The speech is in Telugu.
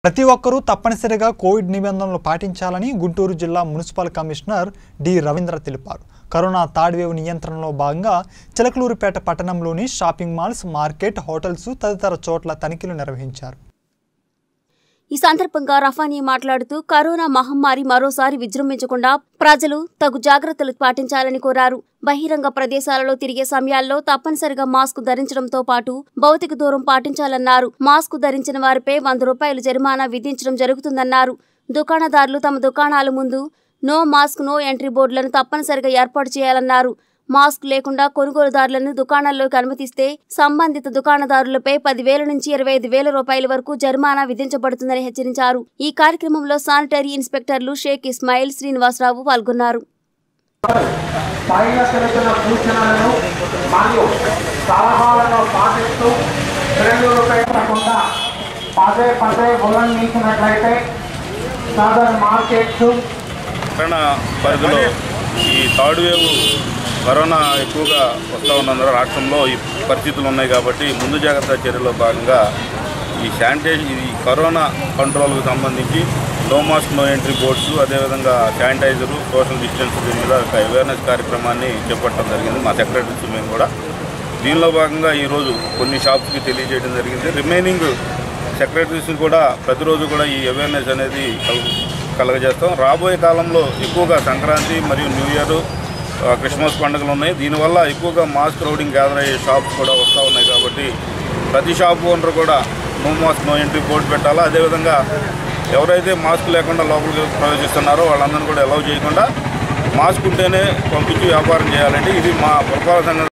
ప్రతి ఒక్కరూ తప్పనిసరిగా కోవిడ్ నిబంధనలు పాటించాలని గుంటూరు జిల్లా మున్సిపల్ కమిషనర్ డి రవీంద్ర తెలిపారు కరోనా థర్డ్ వేవ్ నియంత్రణలో భాగంగా చిలకలూరుపేట పట్టణంలోని షాపింగ్ మాల్స్ మార్కెట్ హోటల్స్ తదితర చోట్ల తనిఖీలు నిర్వహించారు ఈ సందర్భంగా రఫానీ మాట్లాడుతూ కరోనా మహమ్మారి మరోసారి విజృంభించకుండా ప్రజలు తగు జాగ్రత్తలు పాటించాలని కోరారు బహిరంగ ప్రదేశాలలో తిరిగే సమయాల్లో తప్పనిసరిగా మాస్క్ ధరించడంతో పాటు భౌతిక దూరం పాటించాలన్నారు మాస్క్ ధరించిన వారిపై వంద రూపాయలు జరిమానా విధించడం జరుగుతుందన్నారు దుకాణదారులు తమ దుకాణాల ముందు నో మాస్క్ నో ఎంట్రీ బోర్డులను తప్పనిసరిగా ఏర్పాటు చేయాలన్నారు మాస్క్ లేకుండా కొనుగోలుదారులను దుకాణాల్లోకి అనుమతిస్తే సంబంధిత దుకాణదారులపై పదివేల నుంచి ఇరవై ఐదు వేల రూపాయల వరకు జరిమానా విధించబడుతుందని హెచ్చరించారు ఈ కార్యక్రమంలో శానిటరీ ఇన్స్పెక్టర్లు షేక్ ఇస్మాయిల్ శ్రీనివాసరావు పాల్గొన్నారు పైన తెలుస్తున్న సూచనలను మరియు సలహాలను పాటిస్తూ ప్రేమలు పెట్టకుండా పదే పదే ఉల్లంఘించినట్లయితే సదర్ మార్కెట్స్ కరోనా పరిధిలో ఈ థర్డ్ వేవ్ కరోనా ఎక్కువగా వస్తూ ఉన్నందున రాష్ట్రంలో ఈ పరిస్థితులు ఉన్నాయి కాబట్టి ముందు జాగ్రత్త చర్యలో భాగంగా ఈ శానిటైజర్ ఇది కరోనా కంట్రోల్కి సంబంధించి no mask no entry boards అదేవిధంగా శానిటైజరు సోషల్ డిస్టెన్స్ దీని మీద ఒక అవేర్నెస్ కార్యక్రమాన్ని చేపట్టడం జరిగింది మా సెక్రటరీస్ మేము కూడా దీనిలో భాగంగా ఈరోజు కొన్ని షాప్స్కి తెలియజేయడం జరిగింది రిమైనింగ్ సెక్రటరీస్ కూడా ప్రతిరోజు కూడా ఈ అవేర్నెస్ అనేది కల్- కలగజేస్తాం రాబోయే కాలంలో ఎక్కువగా సంక్రాంతి మరియు న్యూ ఇయర్ ఆ, క్రిస్మస్ పండుగలు ఉన్నాయి దీనివల్ల ఎక్కువగా మాస్ క్రౌడింగ్ గ్యాదర్ అయ్యే షాప్స్ కూడా వస్తూ ఉన్నాయి కాబట్టి ప్రతి షాప్ ఓనర్ కూడా no mask no entry board పెట్టాలా అదేవిధంగా ఎవరైతే మాస్క్ లేకుండా లోపలికి ప్రవేశిస్తున్నారో వాళ్ళందరినీ కూడా అలౌ చేయకుండా మాస్క్ ఉంటేనే పంపించి వ్యాపారం చేయాలండి ఇది మా పురపాలక సంఘం